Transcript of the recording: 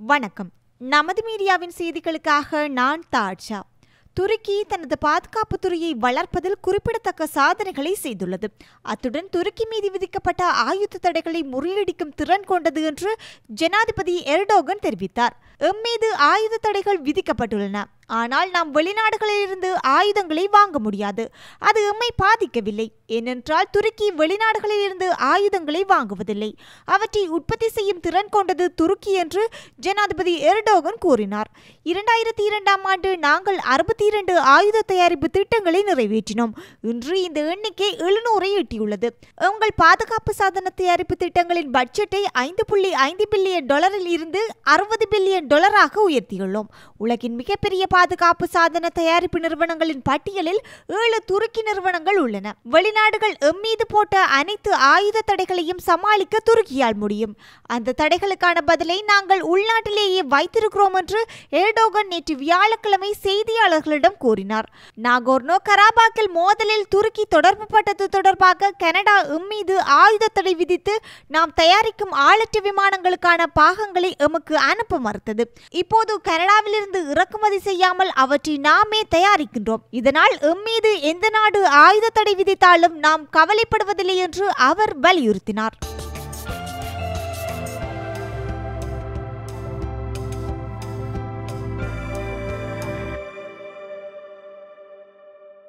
வணக்கம் நமது மீடியாவின் செய்திகளுக்காக நான் தாட்சா துருக்கி தனது பாதுகாப்பு துறையை வளர்ப்பதில் குறிப்பிடத்தக்க சாதனைகளை செய்துள்ளது அத்துடன் துருக்கி மீது விதிக்கப்பட்ட ஆயுத தடைகளை முறியடிக்கும் திறன் கொண்டது என்று ஜனாதிபதி எர்டோகன் தெரிவித்தார் எம் மீது ஆயுத தடைகள் விதிக்கப்பட்டுள்ளன ஆனால் நாம் வெளிநாடுகளிலிருந்து ஆயுதங்களை வாங்க முடியாது அது எம்மை பாதிக்கவில்லை ஏனென்றால் துருக்கி வெளிநாடுகளிலிருந்து ஆயுதங்களை வாங்குவதில்லை அவற்றை உற்பத்தி செய்யும் திறன் கொண்டது துருக்கி என்று ஜனாதிபதி எர்டோகன் கூறினார் இரண்டாயிரத்தி இரண்டாம் ஆண்டு நாங்கள் அறுபத்தி இரண்டு ஆயுத தயாரிப்பு திட்டங்களை நிறைவேற்றினோம் இன்று இந்த எண்ணிக்கை எழுநூறை எட்டியுள்ளது உங்கள் பாதுகாப்பு சாதன தயாரிப்பு திட்டங்களின் பட்ஜெட்டை ஐந்து புள்ளி ஐந்து பில்லியன் டாலரில் இருந்து அறுபது பில்லியன் டாலராக உயர்த்தியுள்ளோம் உலகின் மிகப்பெரிய பாதுகாப்பு சாதன தயாரிப்பு நிறுவனங்களின் பட்டியலில் ஏழு துருக்கி நிறுவனங்கள் உள்ளன வெளிநாடுகள் எம் மீது போட்ட அனைத்து ஆயுத தடைகளையும் சமாளிக்க துருக்கியால் முடியும் அந்த தடைகளுக்கான பதிலை நாங்கள் உள்நாட்டிலேயே வைத்திருக்கிறோம் என்று எர்டோகன் நேற்று வியாழக்கிழமை செய்தியாளர்களிடம் கூறினார் நாகோர்னோ கராபாக்கில் மோதலில் துருக்கி தொடர்பு பட்டது தொடர்பாக கனடா எம் மீது ஆயுத தடை விதித்து நாம் தயாரிக்கும் ஆளற்ற விமானங்களுக்கான பாகங்களை எமக்கு அனுப்ப மறுத்தது இப்போது கனடாவிலிருந்து இறக்குமதி செய்யாமல் அவற்றை நாமே தயாரிக்கின்றோம் இதனால் எம் மீது எந்த நாடு ஆயுத தடை விதித்தாலும் நாம் கவலைப்படுவதில்லை என்று அவர் வலியுறுத்தினார்